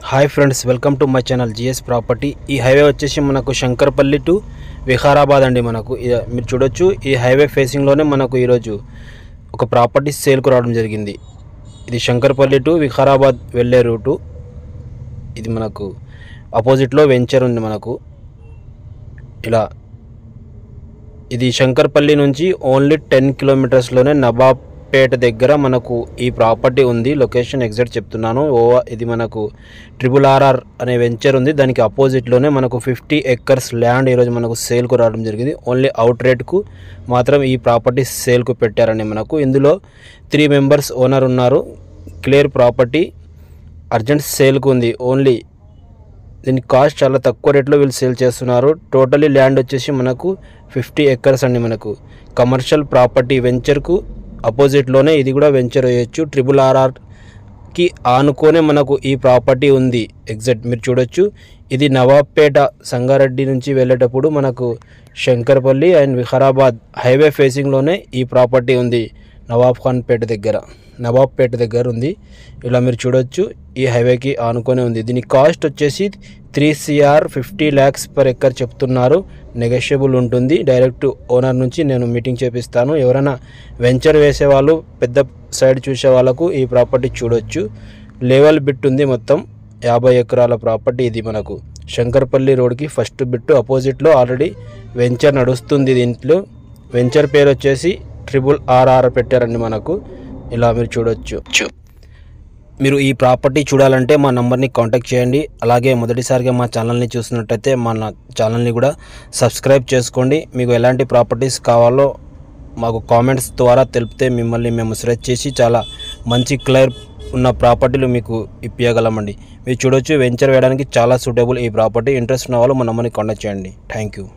hi friends welcome to my channel GS property ఈ highway వచ్చేసి మనకు శంకర్పల్లి టు వికారాబాద్ అండి మనకు ఇది మీరు చూడొచ్చు ఈ హైవే ఫేసింగ్లోనే మనకు ఈరోజు ఒక ప్రాపర్టీ సేల్కు రావడం జరిగింది ఇది శంకర్పల్లి టు వికారాబాద్ వెళ్ళే రూటు ఇది మనకు ఆపోజిట్లో వెంచర్ ఉంది మనకు ఇలా ఇది శంకర్పల్లి నుంచి ఓన్లీ టెన్ కిలోమీటర్స్లోనే నవాబ్పేట దగ్గర మనకు ఈ ప్రాపర్టీ ఉంది లొకేషన్ ఎగ్జాక్ట్ చెప్తున్నాను ఓ ఇది మనకు ట్రిపుల్ ఆర్ఆర్ అనే వెంచర్ ఉంది దానికి అపోజిట్లోనే మనకు ఫిఫ్టీ ఎక్కర్స్ ల్యాండ్ ఈరోజు మనకు సేల్కు రావడం జరిగింది ఓన్లీ అవుట్ రేట్కు మాత్రం ఈ ప్రాపర్టీ సేల్కు పెట్టారండి మనకు ఇందులో త్రీ మెంబర్స్ ఓనర్ ఉన్నారు క్లియర్ ప్రాపర్టీ అర్జెంట్ సేల్కు ఉంది ఓన్లీ దీని కాస్ట్ చాలా తక్కువ రేట్లో వీళ్ళు సేల్ చేస్తున్నారు టోటలీ ల్యాండ్ వచ్చేసి మనకు ఫిఫ్టీ ఎకర్స్ అండి మనకు కమర్షియల్ ప్రాపర్టీ వెంచర్కు అపోజిట్లోనే ఇది కూడా వెంచర్ వేయచ్చు ట్రిపుల్ ఆర్ఆర్కి ఆనుకోనే మనకు ఈ ప్రాపర్టీ ఉంది ఎగ్జాక్ట్ మీరు చూడొచ్చు ఇది నవాబ్పేట సంగారెడ్డి నుంచి వెళ్ళేటప్పుడు మనకు శంకర్పల్లి అండ్ వికారాబాద్ హైవే ఫేసింగ్లోనే ఈ ప్రాపర్టీ ఉంది నవాబ్ ఖాన్ పేట దగ్గర నవాబ్పేట దగ్గర ఉంది ఇలా మీరు చూడొచ్చు ఈ హైవేకి ఆనుకొని ఉంది దీని కాస్ట్ వచ్చేసి three CR fifty lakhs per acre చెప్తున్నారు నెగోషియబుల్ ఉంటుంది డైరెక్ట్ ఓనర్ నుంచి నేను మీటింగ్ చేపిస్తాను ఎవరైనా వెంచర్ వేసే వాళ్ళు పెద్ద సైడ్ చూసే వాళ్ళకు ఈ ప్రాపర్టీ చూడొచ్చు లెవెల్ బిట్ ఉంది మొత్తం యాభై ఎకరాల ప్రాపర్టీ ఇది మనకు శంకర్పల్లి రోడ్కి ఫస్ట్ బిట్ అపోజిట్లో ఆల్రెడీ వెంచర్ నడుస్తుంది దీంట్లో వెంచర్ పేరు వచ్చేసి ట్రిపుల్ ఆర్ఆర్ పెట్టారండి మనకు ఇలా మీరు చూడొచ్చు మీరు ఈ ప్రాపర్టీ చూడాలంటే మా నంబర్ని కాంటాక్ట్ చేయండి అలాగే మొదటిసారిగా మా ఛానల్ని చూసినట్టయితే మా నా- ఛానల్ని కూడా సబ్స్క్రైబ్ చేసుకోండి మీకు ఎలాంటి ప్రాపర్టీస్ కావాలో మాకు కామెంట్స్ ద్వారా తెలిపితే మిమ్మల్ని మేము సెలెక్ట్ చేసి చాలా మంచి క్లియర్ ఉన్న ప్రాపర్టీలు మీకు ఇప్పించగలమండి మీరు చూడొచ్చు వెంచర్ వేయడానికి చాలా సూటబుల్ ఈ ప్రాపర్టీ ఇంట్రెస్ట్ ఉన్న వాళ్ళు మా నంబర్ని కాంటాక్ట్ చేయండి థ్యాంక్ యూ